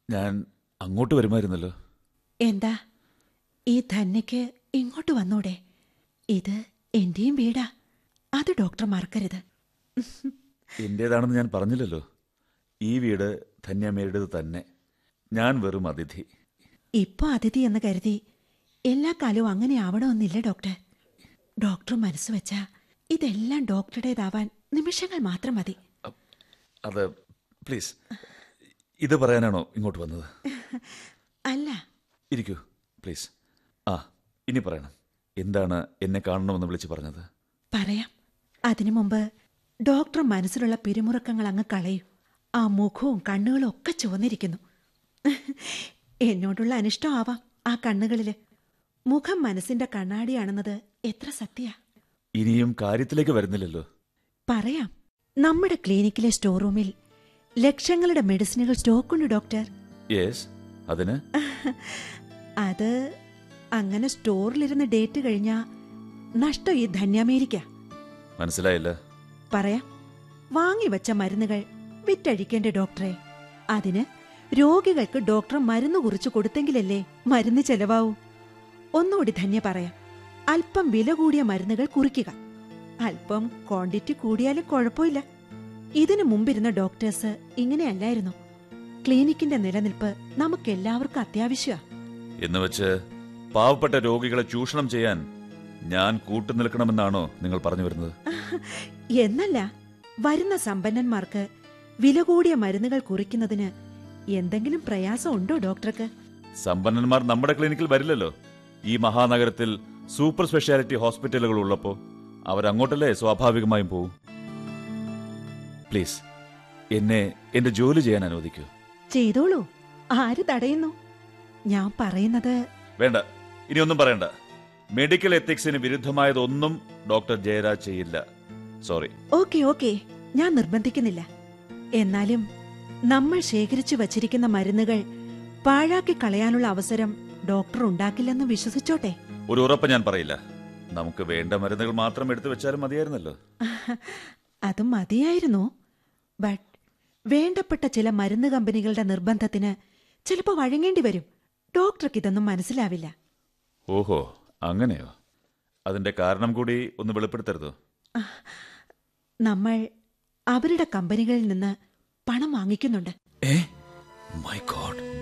ഞാൻ അങ്ങോട്ട് വരുമായിരുന്നല്ലോ എന്താ ഈ ധന്യയ്ക്ക് ഇങ്ങോട്ട് വന്നൂടെ ഇത് എന്റെയും വീടാ അത് ഡോക്ടർ മറക്കരുത് എന്റേതാണെന്ന് ഞാൻ പറഞ്ഞില്ലല്ലോ ഈ വീട് ധന്യമേരുടേത് തന്നെ ഞാൻ വെറും അതിഥി ഇപ്പൊ അതിഥി എന്ന് കരുതി എല്ലാ കാലവും അങ്ങനെ ആവണമെന്നില്ല ഡോക്ടർ ഡോക്ടർ മനസ്സ് വെച്ചാ ഇതെല്ലാം ഡോക്ടറുടേതാവാൻ നിമിഷങ്ങൾ മാത്രം മതി അത് പ്ലീസ് ഇത് പറയാനാണോ ഇങ്ങോട്ട് വന്നത് അല്ല ഇരിക്കൂ പ്ലീസ് ആ ഇനി പറയണം എന്താണ് എന്നെ കാണണമെന്ന് വിളിച്ച് പറഞ്ഞത് പറയാം അതിനു മുമ്പ് ഡോക്ടർ മനസ്സിലുള്ള പിരിമുറുക്കങ്ങൾ അങ്ങ് കളയൂ ആ മുഖവും കണ്ണുകളും ഒക്കെ ചുവന്നിരിക്കുന്നു എന്നോടുള്ള അനിഷ്ടം ആവാം ആ കണ്ണുകളില് മുഖം മനസ്സിന്റെ കണ്ണാടിയാണെന്നത് എത്ര സത്യ ഇനിയും കാര്യത്തിലേക്ക് വരുന്നില്ലല്ലോ പറയാം നമ്മുടെ ക്ലിനിക്കിലെ സ്റ്റോർ റൂമിൽ ലക്ഷങ്ങളുടെ മെഡിസിനുകൾ സ്റ്റോക്കുണ്ട് ഡോക്ടർ യെസ് അതിന് അത് അങ്ങനെ സ്റ്റോറിലിരുന്ന് ഡേറ്റ് കഴിഞ്ഞാ നഷ്ടം ഈ ധന്യാമേരിക്ക മനസ്സിലായില്ല പറയാം വാങ്ങിവച്ച മരുന്നുകൾ വിറ്റഴിക്കേണ്ട ഡോക്ടറെ അതിന് രോഗികൾക്ക് ഡോക്ടർ മരുന്ന് കുറിച്ച് കൊടുത്തെങ്കിലല്ലേ മരുന്ന് ചെലവാവൂ ഒന്നുകൂടി ധന്യ പറയാം അല്പം വില കൂടിയ മരുന്നുകൾ കുറിക്കുക അല്പം ക്വാണ്ടിറ്റി കൂടിയാലും കുഴപ്പമില്ല ഇതിനു മുമ്പിരുന്ന ഡോക്ടേഴ്സ് ഇങ്ങനെയല്ലായിരുന്നു ക്ലിനിക്കിന്റെ നിലനിൽപ്പ് നമുക്കെല്ലാവർക്കും അത്യാവശ്യമാ എന്ന് വെച്ച് പാവപ്പെട്ട രോഗികളെ ചൂഷണം ചെയ്യാൻ ഞാൻ കൂട്ടുനിൽക്കണമെന്നാണോ നിങ്ങൾ പറഞ്ഞു വരുന്നത് എന്നല്ല വരുന്ന സമ്പന്നന്മാർക്ക് വില കൂടിയ മരുന്നുകൾ കുറിക്കുന്നതിന് എന്തെങ്കിലും പ്രയാസം ഉണ്ടോ ഡോക്ടർക്ക് സമ്പന്നന്മാർ നമ്മുടെ ക്ലിനിക്കിൽ വരില്ലല്ലോ ഈ മഹാനഗരത്തിൽ സൂപ്പർ സ്പെഷ്യാലിറ്റി ഹോസ്പിറ്റലുകൾ ഉള്ളപ്പോ അവരങ്ങോട്ടല്ലേ സ്വാഭാവികമായും പോവും പ്ലീസ് എന്നെ എന്റെ ജോലി ചെയ്യാൻ അനുവദിക്കൂ ചെയ്തോളൂ ആര് തടയുന്നു ഞാൻ പറയുന്നത് വേണ്ട ഇനിയൊന്നും പറയണ്ട മെഡിക്കൽ എത്തിക്സിന് വിരുദ്ധമായതൊന്നും ഡോക്ടർ ജയരാജ് ചെയ്യില്ല സോറി ഓക്കെ ഓക്കെ ഞാൻ നിർബന്ധിക്കുന്നില്ല എന്നാലും നമ്മൾ ശേഖരിച്ചു വച്ചിരിക്കുന്ന മരുന്നുകൾ പാഴാക്കി കളയാനുള്ള അവസരം ഡോക്ടർ ഉണ്ടാക്കില്ലെന്ന് വിശ്വസിച്ചോട്ടെ ഒരു ഉറപ്പ് ഞാൻ പറയില്ല നമുക്ക് വേണ്ട മരുന്നുകൾ മാത്രം എടുത്തു വെച്ചാലും മതിയായിരുന്നല്ലോ അത് മതിയായിരുന്നു ബട്ട് വേണ്ടപ്പെട്ട ചില മരുന്ന് കമ്പനികളുടെ നിർബന്ധത്തിന് ചിലപ്പോൾ വഴങ്ങേണ്ടി വരും ഡോക്ടർക്ക് ഇതൊന്നും മനസ്സിലാവില്ല ഓഹോ അങ്ങനെയോ അതിന്റെ കാരണം കൂടി ഒന്ന് വെളിപ്പെടുത്തരുതോ നമ്മൾ അവരുടെ കമ്പനികളിൽ നിന്ന് പണം വാങ്ങിക്കുന്നുണ്ട് ഏ മൈ ഗോഡ്